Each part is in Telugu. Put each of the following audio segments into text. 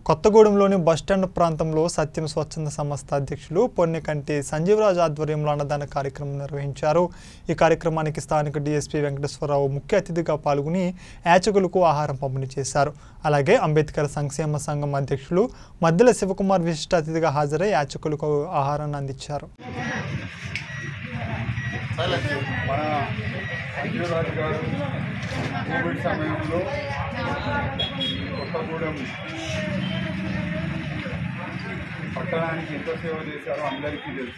కొత్తగూడెంలోని బస్టాండ్ ప్రాంతంలో సత్యం స్వచ్ఛంద సంస్థ అధ్యక్షులు పొన్నెకంటి సంజీవరాజు ఆధ్వర్యంలో అన్నదాన కార్యక్రమం నిర్వహించారు ఈ కార్యక్రమానికి స్థానిక డీఎస్పీ వెంకటేశ్వరరావు ముఖ్య అతిథిగా పాల్గొని యాచకులకు ఆహారం పంపిణీ చేశారు అలాగే అంబేద్కర్ సంక్షేమ సంఘం అధ్యక్షులు మద్దెల శివకుమార్ విశిష్ట అతిథిగా హాజరై యాచకులకు ఆహారాన్ని అందించారు మన అఖిలరాజు గారు కోవిడ్ సమయంలో కొత్తగూడెం పట్టణానికి ఎంత సేవ చేశారో అందరికీ తెలుసు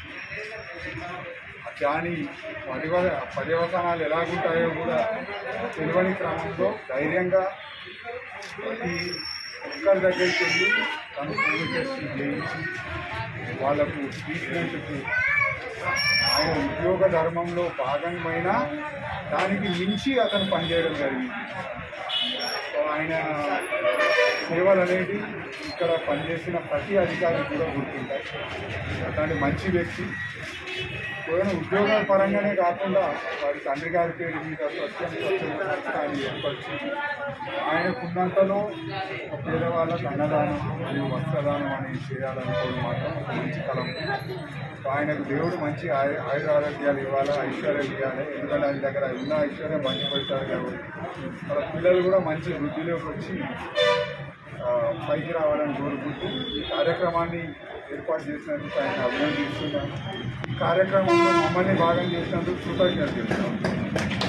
దాని పరివ పర్యవసానాలు ఎలాగుంటాయో కూడా తెలియని క్రమంలో ధైర్యంగా ప్రతి ఒక్కరి దగ్గరికి వెళ్ళి తను కోవిడ్ టెస్ట్ చేయించి వాళ్ళకు ట్రీట్మెంట్కి ఆయన ఉద్యోగ ధర్మంలో భాగమైన దానికి మించి అతను పనిచేయడం జరిగింది సో ఆయన సేవలు అనేది ఇక్కడ పనిచేసిన ప్రతి అధికారి కూడా గుర్తుంటాయి అట్లాంటి మంచి వ్యక్తి కేవలం ఉద్యోగ పరంగానే కాకుండా వారి తండ్రి గారి పేరు మీద సత్యం స్వచ్ఛంద సంస్థ అని ఏర్పరిచి ఆయనకున్నంతలో ఒక పేదవాళ్ళకు అన్నదానం మరియు వస్త్రదానం అనేది చేయాలనుకోవడం మాత్రం ఒక మంచి కలం సో ఆయనకు దేవుడు మంచి ఆయ- ఆయుర ఆరోగ్యాలు ఇవ్వాలి ఐశ్వర్యం ఇవ్వాలి ఎందుకంటే ఆయన దగ్గర ఉన్న ఐశ్వర్యం పంచిపెట్టారు కాబట్టి వాళ్ళ పిల్లలు కూడా మంచి వృద్ధిలోకి వచ్చి ఆ, పైకి రావాలని కోరుకుంటూ ఈ కార్యక్రమాన్ని ఏర్పాటు చేసినందుకు ఆయన అభినందిస్తున్నాను ఈ కార్యక్రమంలో మమ్మల్ని భాగం చేసినందుకు కృతజ్ఞతలు